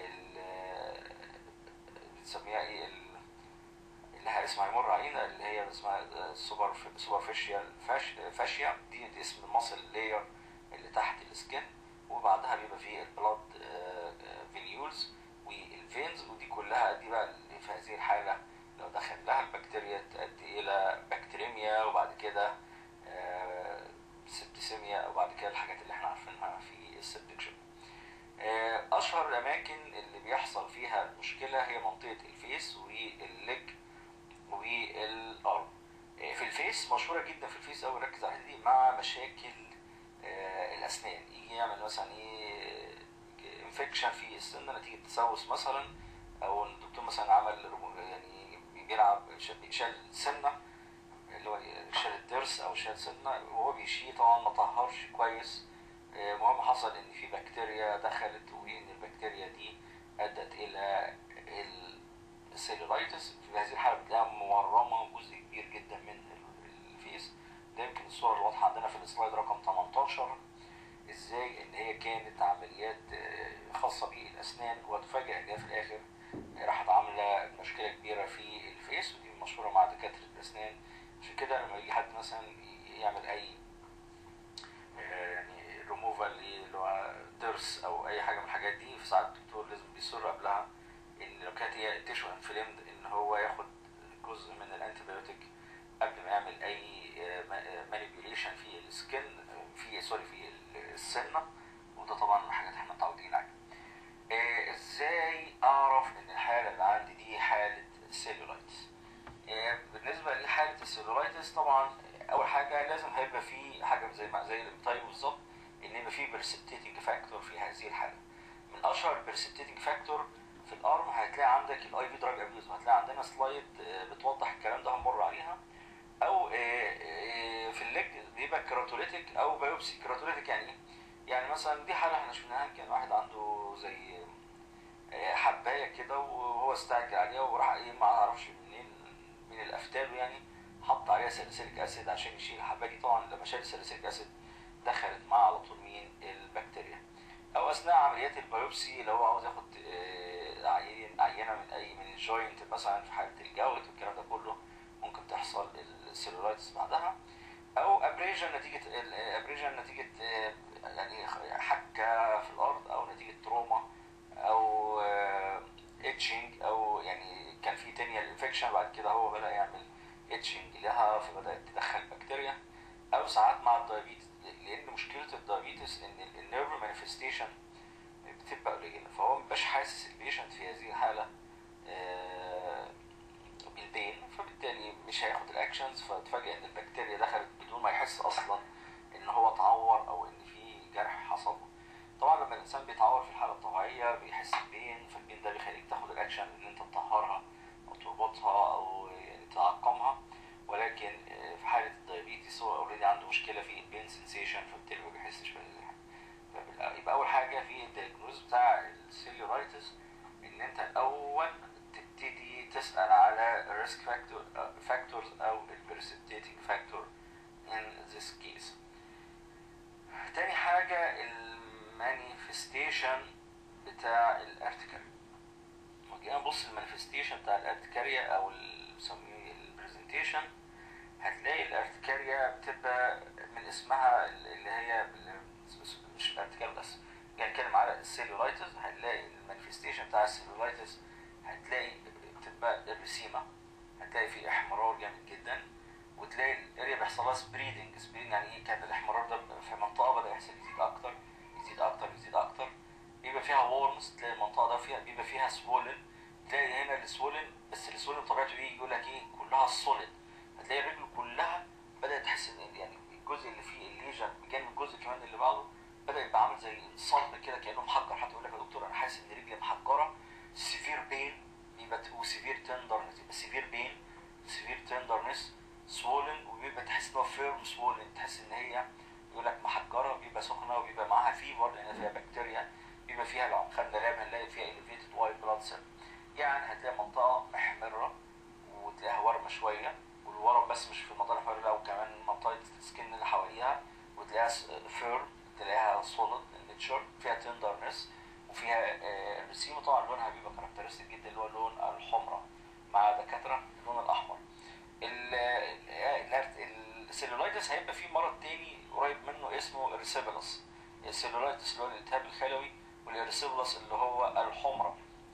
A: بنسميها ايه اللي اسمها يمر علينا اللي هي اسمها سوبر سوبرفيشال فاشيا دي, دي اسم المصل لاير اللي تحت السكن وبعدها بيبقى فيه البلاد فينيولز والفينز ودي كلها دي بقى في هذه الحاله لو دخل لها البكتيريا تؤدي الى بكتيريميا وبعد كده سبتسيميا وبعد كده الحاجات اللي احنا عارفينها في السبتك شوك اشهر الاماكن اللي بيحصل فيها المشكله هي منطقه الفيس والليج والارم في الفيس مشهوره جدا في الفيس قوي ركز على دي مع مشاكل الاسنان يجي يعمل مثلا ايه انفكشن في السن نتيجه تسوس مثلا او الدكتور مثلا عمل يعني بيلعب شال سنه اللي هو شال الضرس او شال سنه وهو بيشيل طبعا ما طهرش كويس المهم حصل ان في بكتيريا دخلت وان البكتيريا دي ادت الى السيلولايتس في هذه الحاله بتلاقيها مورمه جزء كبير جدا من الفيس ده يمكن الصوره اللي واضحه عندنا في السلايد رقم 18 ازاي ان هي كانت عمليات خاصه بالاسنان وتفاجئ ان هي في الاخر راحت عامله مشكله كبيره في الفيس ودي مشهوره مع دكاتره الاسنان عشان كده لما يجي حد مثلا يعمل اي يعني ريموفال اللي هو ضرس او اي حاجه من الحاجات دي في ساعات الدكتور لازم بيصر قبلها ان لو كانت هي تيشو انفليمد ان هو ياخد جزء من الانتيبيوتيك قبل ما يعمل اي مانيبيوليشن في السكن في سوري في السنه وده طبعا من حاجات احنا متعودين عليها. إيه ازاي اعرف ان الحاله اللي عندي دي حاله سيلولايتس؟ إيه بالنسبه لحاله السيلولايتس طبعا اول حاجه لازم هيبقى في حاجه زي ما زي الطيب بالظبط ان يبقى في برسبتيتنج فاكتور في هذه الحاله. من اشهر البرسبتيتنج فاكتور في الارم هتلاقي عندك الاي في دراج ابيوز هتلاقي عندنا سلايد بتوضح الكلام ده هنمر عليها او في الليج بيبقى كراتوليتيك او بايوبسي كراتوليتيك يعني ايه؟ يعني مثلا دي حاله احنا شفناها كان واحد عنده زي حبايه كده وهو استعجل عليها وراح ايه ما اعرفش منين من الافتال يعني حط عليها ساليسيليك اسيد عشان يشيل الحبايه دي طبعا لما شال الساليسيليك اسيد دخلت معاه على طول مين البكتيريا او اثناء عمليات البيوبسي لو هو عاوز ياخد عين عينه من اي من الجوينت مثلا في حاله الجوت والكلام ده كله ممكن تحصل السيلولايتس بعدها او ابريجن نتيجه ابريجن نتيجه يعني حكه في الارض او نتيجه تروما او اتشنج او يعني كان في تانية انفكشن بعد كده هو بدا يعمل اتشنج لها فبدات تدخل بكتيريا او ساعات مع الدايابيتس لان مشكله الدايابيتس ان النيرف مانيفستيشن بتبقى قليله فهو مبقاش حاسس البيشنت في هذه الحاله بالبين فبالتالي مش هياخد الاكشنز فتفاجئ ان البكتيريا دخلت بدون ما يحس اصلا ان هو اتعور او ان في جرح حصل له طبعا لما الانسان بيتعور في الحاله الطبيعيه بيحس ببين فالبين ده بيخليك تاخد الاكشن ان انت تطهرها او تربطها او يعني تعقمها ولكن في حاله الدايابيتس هو اوريدي عنده مشكله في البين سنسيشن فبالتالي ما بيحسش بهذه يبقى اول حاجه في الدياجنوز بتاع السيلولايتس ان انت الاول تبتدي تسال على الريسك فاكتور فاكتورز او البرسبتيتنج فاكتور in this case تاني حاجه المانيفستيشن بتاع الارتكاريا وجينا نبص المانيفستيشن بتاع الارتكاريا او بنسميه البرزنتيشن هتلاقي الارتكاريا بتبقى من اسمها اللي هي مش الارتكاريا بس يعني نتكلم على السيلولايتس هتلاقي المانيفستيشن بتاع السيلولايتس هتلاقي بتبقى الرسيمه هتلاقي في احمرار جامد جدا وتلاقي الاريا بيحصل لها سبريدنج سبريدنج يعني ايه كان الاحمرار ده في منطقه بدا يحصل يزيد اكتر يزيد اكتر يزيد اكتر بيبقى فيها وورمز تلاقي المنطقه ده فيها بيبقى فيها سوولن تلاقي هنا السوولن بس السوولن بطبيعته ايه يقول لك ايه كلها سوليد هتلاقي الرجل كلها بدات تحس ان يعني الجزء اللي فيه الليجن بجانب الجزء كمان اللي بعده بدا يبقى عامل زي صلب كده كانه محجر حتى يقول لك يا دكتور انا حاسس ان رجلي محجره سيفير بين يبقى وسيفير تندرنس يبقى سيفير بين سيفير تندرنس سوولن وبيبقى تحس ان هو فيرم سوولن تحس ان هي يقول لك محجره بيبقى سخنه وبيبقى معاها فيفر لان فيها بكتيريا بيبقى فيها لو خدنا لاب هنلاقي فيها اليفيتد وايت بلاد سيل يعني هتلاقي منطقه محمره وتلاقيها ورمه شويه والورم بس مش في المنطقه المحمره لا وكمان منطقه السكن اللي حواليها وتلاقيها فيرم تلاقيها سوليد نيتشر فيها تندرنس وفيها الرسيم طبعا لونها بيبقى كاركترستيك جدا اللي هو اللون الحمراء مع دكاتره اللون الاحمر السيلولايتس هيبقى فيه مرض تاني قريب منه اسمه اريسيبلس السيلولايتس اللي هو الالتهاب الخلوي والاريسيبلس اللي هو الحمرة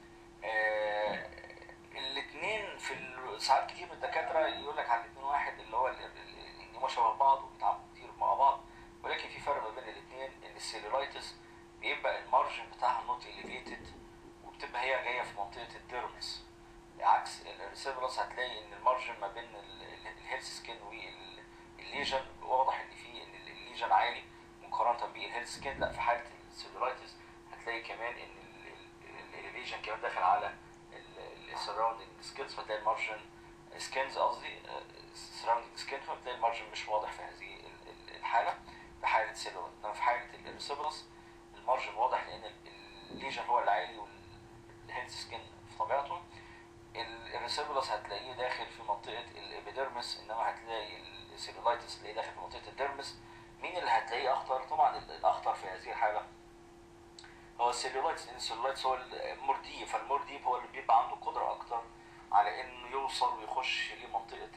A: آه الاثنين في ساعات كتير من الدكاتره يقول لك على الاثنين واحد اللي هو ان هم شبه بعض وبيتعاملوا كتير مع بعض ولكن في فرق ما بين الاثنين ان السيلولايتس بيبقى المارجن بتاعها نوت اليفيتد وبتبقى هي جايه في منطقه الديرمس عكس الريسيبلس هتلاقي ان المارجن ما بين الهيلث سكين والليجن واضح ان في ان الليجن عالي مقارنه بالهيلث سكين لا في حاله السيلولايتس هتلاقي كمان ان الليجن كمان داخل على السراوندنج سكينز فتلاقي المارجن سكينز قصدي سراوندنج سكين فتلاقي المارجن مش واضح في هذه الحاله في حاله سيلولايت انما في حاله الريسيبلس المارجن واضح لان الليجن هو العالي والهيلث سكين في طبيعته الريسيبلس هتلاقيه داخل في منطقه الابيديرمس انما هتلاقي السيلولايتس اللي داخل في منطقه الديرمس مين اللي هتلاقيه اخطر طبعا الاخطر في هذه الحاله هو السيلولايتس لان السيلولايتس هو المرديف فالمرديف هو اللي بيبقى عنده قدره اكتر على انه يوصل ويخش لمنطقه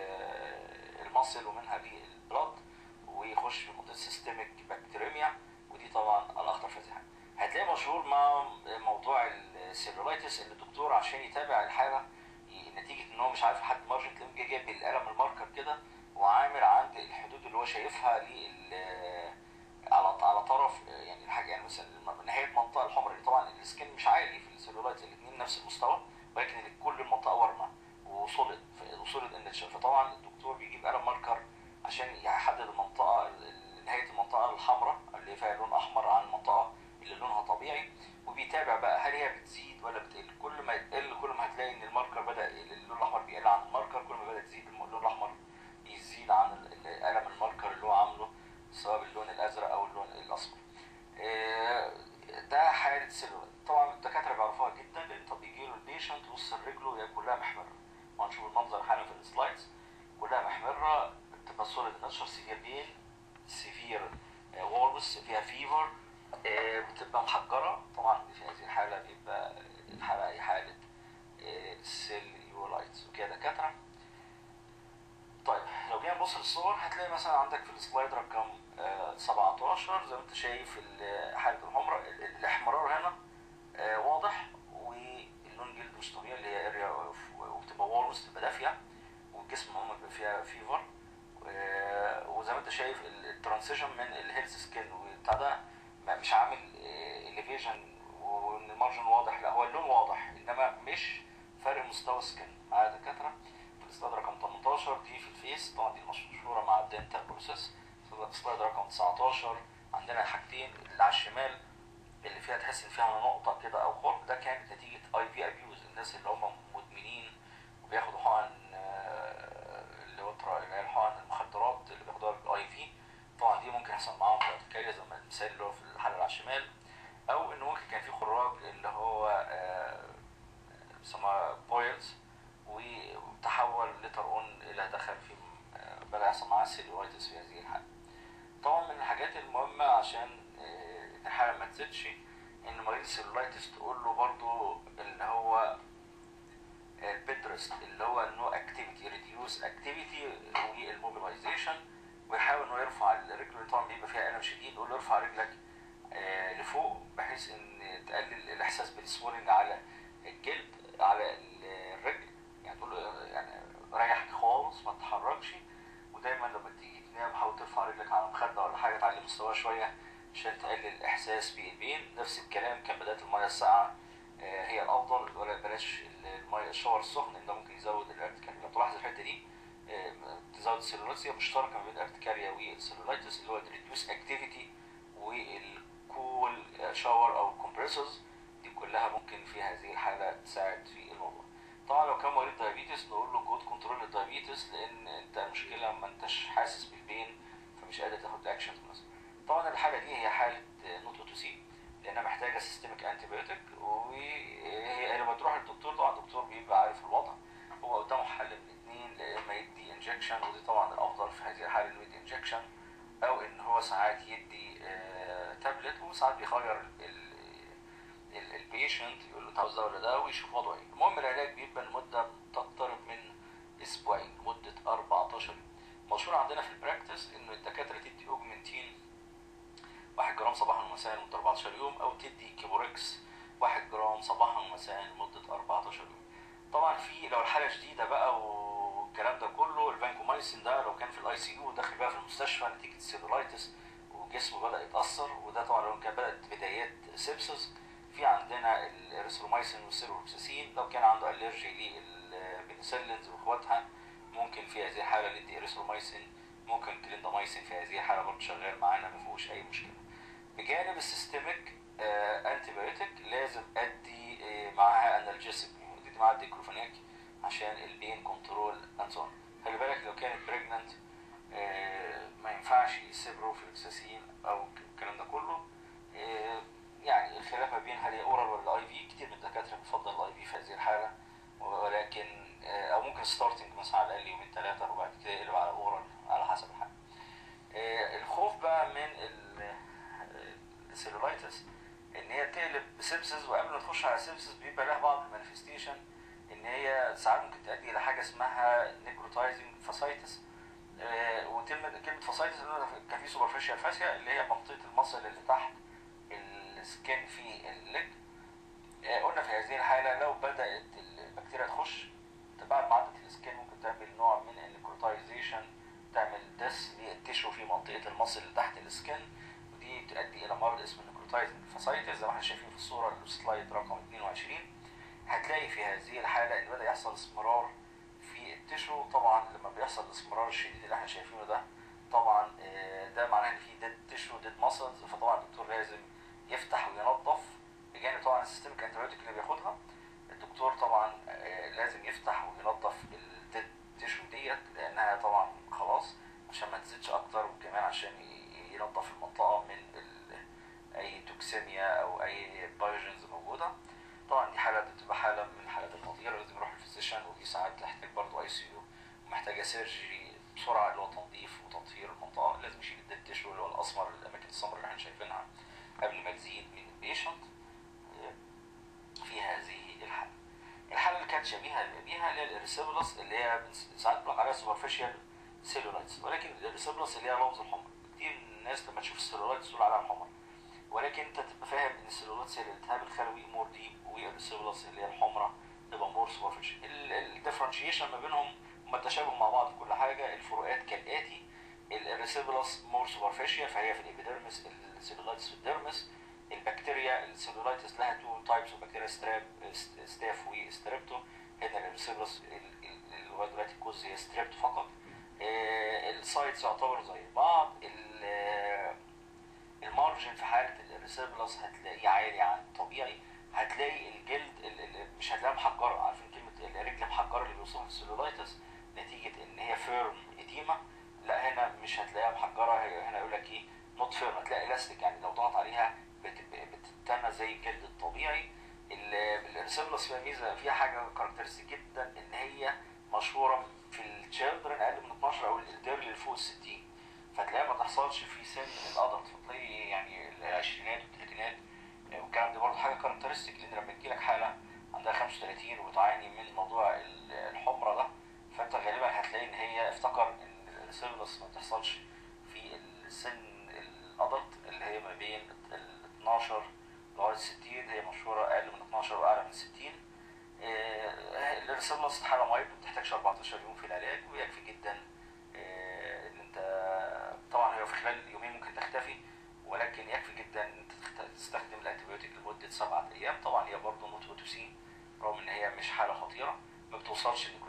A: المصل ومنها للبلد ويخش في منطقه سيستميك بكتيريميا ودي طبعا الاخطر في هذه الحاله هتلاقي مشهور مع موضوع السيلولايتس ان الدكتور عشان يتابع الحاله نتيجه ان هو مش عارف حد مارجن تلاقيه جايب بالقلم الماركر كده وعامل عند الحدود اللي هو شايفها لل على على طرف يعني الحاجه يعني مثلا نهايه المنطقه الحمراء طبعا السكين مش عالي في السيلولايت الاثنين نفس المستوى ولكن كل المنطقه ورمه وصلد وصلد النتشر فطبعا الدكتور بيجيب قلم ماركر عشان يحدد المنطقه نهايه المنطقه الحمراء اللي فيها لون احمر عن المنطقه اللي لونها طبيعي وبيتابع بقى هل هي بتزيد ولا بتقل كل ما يقل كل ما هتلاقي ان الماركر بدا اللون الاحمر بيقل عن الماركر كل ما بدا تزيد اللون الاحمر يزيد عن قلم الماركر اللي هو عامله سواء باللون الازرق او اللون الاصفر ده حاله سيلولايت طبعا الدكاتره بيعرفوها جدا لان طب يجي له البيشنت تبص رجله هي كلها محمره وهنشوف المنظر حالا في السلايدز كلها محمره بتبقى سوليد نشر سيفير بين سيفير وولبس فيها فيفر بتبقى محجرة طبعا في هذه الحالة بيبقى الحالة أي حالة سيليولايتس وكده دكاترة طيب لو جينا نبص للصور هتلاقي مثلا عندك في السلايد رقم 17 زي ما انت شايف حالة الحمرة الاحمرار هنا واضح واللون جلد مش طبيعي اللي هي اريا وبتبقى وولبس تبقى دافية والجسم عموما بيبقى فيها فيفر وزي ما انت شايف الترانسيشن من الهيلث سكين وبتاع ده مش عامل اليفيجن وان المارجن واضح لا هو اللون واضح انما مش فرق مستوى سكن مع دكاتره في السلايد رقم 18 دي في الفيس طبعا دي مشهوره مع الدنتال بروسيس السلايد رقم 19 عندنا حاجتين اللي على الشمال اللي فيها تحس ان فيها نقطه كده او خرم ده كانت نتيجه اي في ابيوز الناس اللي هم مدمنين وبياخدوا حقن اللي هو اللي هي الحقن المخدرات اللي بياخدوها بالاي في طبعا دي ممكن يحصل معاهم ارتكاريا زي ما المثال اللي هو في الحاله على الشمال او ان ممكن كان في خراج اللي هو بيسموها بويلز وتحول لتر اون الى دخل في بدا يحصل معاه سيلولايتس في هذه الحاله طبعا من الحاجات المهمه عشان الحاله ما تزيدش ان مريض السيلولايتس تقول له برضو اللي هو البيد ريست اللي هو النو اكتيفيتي ريديوس اكتيفيتي والموبيلايزيشن ويحاول انه يرفع الرجل طبعا بيبقى فيها الم شديد يقول له ارفع رجلك آه لفوق بحيث ان تقلل الاحساس بالسوولنج على الجلد على الرجل يعني تقول له يعني ريح خالص ما تتحركش ودايما لما تيجي تنام حاول ترفع رجلك على مخده ولا حاجه تعلي مستواها شويه عشان تقلل الاحساس بالبين نفس الكلام كان بدايه الميه الساقعه آه هي الافضل ولا بلاش الميه الشاور السخن ده ممكن يزود الارتكال لو تلاحظ الحته دي آه، تزود السيلولايتس هي مشتركه ما بين الارتكاريا والسيلولايتس اللي هو الريديوس اكتيفيتي والكول شاور او الكمبريسورز دي كلها ممكن في هذه الحاله تساعد في الموضوع طبعا لو كان مريض دايابيتس نقول له جود كنترول الدايابيتس لان انت المشكله ما انتش حاسس بالبين فمش قادر تاخد الاكشن المناسب طبعا الحاله دي هي حاله نوت تو سي لانها محتاجه سيستميك انتي بايوتيك وهي لما تروح للدكتور طبعا الدكتور بيبقى عارف الوضع هو قدامه حل من اتنين يا اما يدي انجكشن ودي طبعا الافضل في هذه الحاله انه يدي انجكشن او ان هو ساعات يدي آه، تابلت وساعات بيخير البيشنت يقول له تعوز ده ولا ده ويشوف وضعه ايه المهم العلاج بيبقى لمده تقترب من اسبوعين مده 14 يوم مشهور عندنا في البراكتس انه الدكاتره تدي اوجمنتين 1 جرام صباحا ومساء لمده 14 يوم او تدي كيبوركس 1 جرام صباحا ومساء لمده 14 يوم طبعا في لو الحاله شديده بقى والكلام ده كله الفانكومايسين ده لو كان في الاي سي يو داخل بقى في المستشفى نتيجه السيلولايتس وجسمه بدا يتاثر وده طبعا لو كان بدات بدايات سيبسس في عندنا الاريثرومايسين والسيروبسيسين لو كان عنده الرجي للبنسلينز واخواتها ممكن في هذه الحاله ندي اريثرومايسين ممكن كليندامايسين في هذه الحاله برضه شغال معانا ما فيهوش اي مشكله بجانب السيستميك انتي بايوتيك لازم ادي آه، معاها انالجيسيك ادي معاها ديكلوفيناك عشان البين كنترول اند خلي بالك لو كانت بريجننت ما ينفعش سيبروفلوكساسين او الكلام ده كله آه، يعني الخلاف ما بين هل هي اورال ولا اي في كتير من الدكاتره بيفضل الاي في في هذه الحاله ولكن آه، او ممكن ستارتنج مثلا على الاقل يومين ثلاثه وبعد كده يقلب على اورال على حسب الحاله آه، الخوف بقى من ال- السيلولايتس ان هي تقلب بسبسس وقبل ما تخش على سبسس بيبقى لها بعض المانيفستيشن ان هي ساعات ممكن تؤدي الى حاجه اسمها نيكروتايزنج فاسايتس وكلمه كلمه فاسايتس كان في سوبرفيشال فاسيا اللي هي منطقه المصل اللي تحت السكين في الليج آه، قلنا في هذه الحاله لو بدات البكتيريا تخش بعد ما عدت السكين ممكن تعمل نوع من النيكروتايزيشن تعمل دس للتشو في منطقه المصل اللي تحت السكين ودي تؤدي الى مرض اسمه نيكروتايزنج فاسايتس زي ما احنا شايفين في الصوره السلايد رقم 22 هتلاقي في هذه الحاله ان بدا يحصل اسمرار في التشو طبعا لما بيحصل الاسمرار الشديد اللي احنا شايفينه ده طبعا آه، ده معناه ان في ديد تشو ديد ماسلز فطبعا الدكتور لازم يفتح وينظف بجانب طبعا السيستميك انتيبيوتيك اللي بياخدها الدكتور طبعا آه، لازم يفتح وينظف الديد تشو ديت لانها طبعا خلاص عشان ما تزيدش اكتر وكمان عشان ي- ينظف المنطقه من ال- اي توكسيميا او اي بايوجينز موجوده طبعا دي حالات بتبقى حاله من الحالات الخطيره لازم يروح للفيزيشن ودي ساعات تحتاج برضه اي سي يو ومحتاجه سيرجري بسرعه اللي هو تنظيف وتطهير المنطقه لازم يشيل الديد تشو اللي هو الاسمر الاماكن السمراء اللي احنا شايفينها قبل ما تزيد من البيشنت في هذه الحاله الحاله اللي كانت شبيهه بيها اللي هي الاريسيبلس اللي هي بنس- ساعات بنطلق عليها سوبرفيشال سيلولايتس ولكن الاريسيبلس اللي هي لفظ الحمر كتير من الناس لما تشوف السيلولايتس تقول عليها الحمر ولكن انت تبقى فاهم ان السيلولايتس هي الالتهاب الخلوي مور ديب والاريسيبلس اللي هي الحمراء تبقى مور سوبرفيشال الديفرنشيشن ما بينهم هم تشابه مع بعض في كل حاجه الفروقات كالاتي الاريسيبلس مور سوبرفيشال فهي في الابيديرمس السيلولايتس في الديرمس البكتيريا السيلولايتس لها تو تايبس اوف بكتيريا ستراب ستاف وستريبتو هنا الاريسيبلس اللي هو دلوقتي الكوز هي ستريبتو فقط آه، السايتس يعتبروا زي بعض ال- آه، المارجن في حاله الاريسيبلس هتلاقيه عالي عن الطبيعي هتلاقي الجلد ال- ال- مش هتلاقيها محجره عارفين كلمه الرجل محجره اللي بيوصفها السيلولايتس نتيجه ان هي فيرم اديما لا هنا مش هتلاقيها محجره هي- هنا يقول لك ايه نوت فيرم هتلاقي الاستيك يعني لو ضغط عليها بت- بتتنى زي الجلد الطبيعي ال- الاريسيبلس فيها ميزه فيها حاجه كاركترستيك جدا ان هي مشهوره في التشيلدرن اقل من 12 او الديرلي اللي فوق ال 60 فتلاقيها ما تحصلش في سن الادلت فتلاقي يعني العشرينات والثلاثينات والكلام ده برضه حاجه كاركترستيك لان لما تجي لك حاله عندها 35 وبتعاني من موضوع ال- الحمره ده فانت غالبا هتلاقي ان هي افتكر ان السيلولس ما بتحصلش في السن الادلت اللي هي ما بين ال 12 لغايه 60 هي مشهوره اقل من 12 واعلى من 60 الريسيبلس حاله مايب ما بتحتاجش 14 يوم في العلاج ويكفي جدا آه، ان انت طبعا هي في خلال يومين ممكن تختفي ولكن يكفي جدا ان انت تخت- تستخدم الانتيبيوتيك لمده سبعة ايام طبعا هي برضه نوت اوتوسين رغم ان هي مش حاله خطيره ما بتوصلش للنيكروتايزنج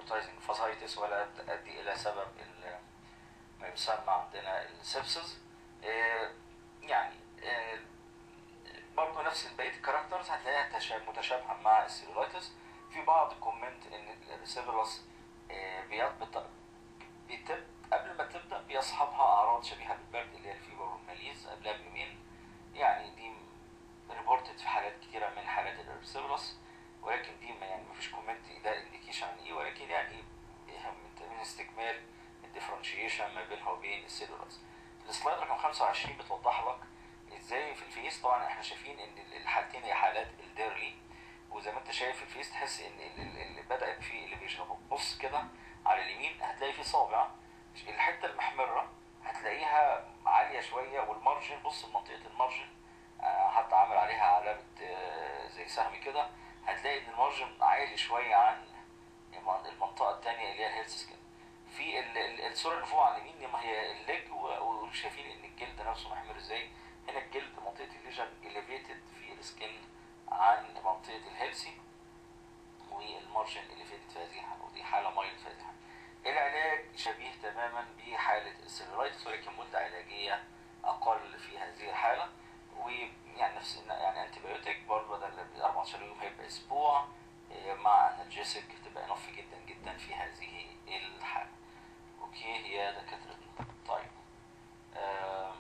A: نيكروتايزنج فاسايتس ولا تؤدي الى سبب ال- ما يسمى عندنا السبسز يعني آه، برضه نفس بقيه الكاركترز هتلاقيها تشا- متشابهه مع السيلولايتس في بعض كومنت ان السيلولاس بيضبط بيتب قبل ما تبدا بيصحبها اعراض شبيهه بالبرد اللي هي الفيبر والماليز قبلها بيومين يعني دي ريبورتد في حالات كتيره من حالات السيلولاس ولكن دي ما يعني مفيش كومنت ده انديكيشن عن ايه ولكن يعني من من استكمال الديفرنشيشن ما بينها وبين السيلولاس السلايد رقم 25 بتوضح لك ازاي في الفيس طبعا احنا شايفين ان الحالتين هي حالات الديرلي وزي ما انت شايف في الفيس تحس ان ال- ال- اللي بدات فيه الليفيشن بص كده على اليمين هتلاقي فيه صابع الحته المحمره هتلاقيها عاليه شويه والمارجن بص منطقه المارجن آه، حتى عامل عليها علامه آه، زي سهم كده هتلاقي ان المارجن عالي شويه عن المن- المنطقه الثانيه اللي هي الهيلث سكين في ال- ال- الصوره اللي فوق على اليمين ما هي الليج و- وشايفين ان الجلد نفسه محمر ازاي هنا الجلد منطقه الليجن اليفيتد في السكين عن منطقه الهيلسي والمارجن اليفيتد في هذه الحاله ودي حاله مايلد في هذه الحاله العلاج شبيه تماما بحاله السيلولايتس ولكن مده علاجيه اقل في هذه الحاله ويعني نفس يعني انتي بايوتيك برضه بدل 14 يوم هيبقى اسبوع إيه، مع انالجيسيك تبقى انف جدا جدا في هذه الحاله اوكي يا دكاترتنا طيب آم،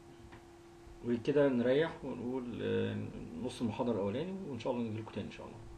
B: وكده نريح ونقول آه، نص المحاضرة الأولاني وإن شاء الله نجيلكوا تاني إن شاء الله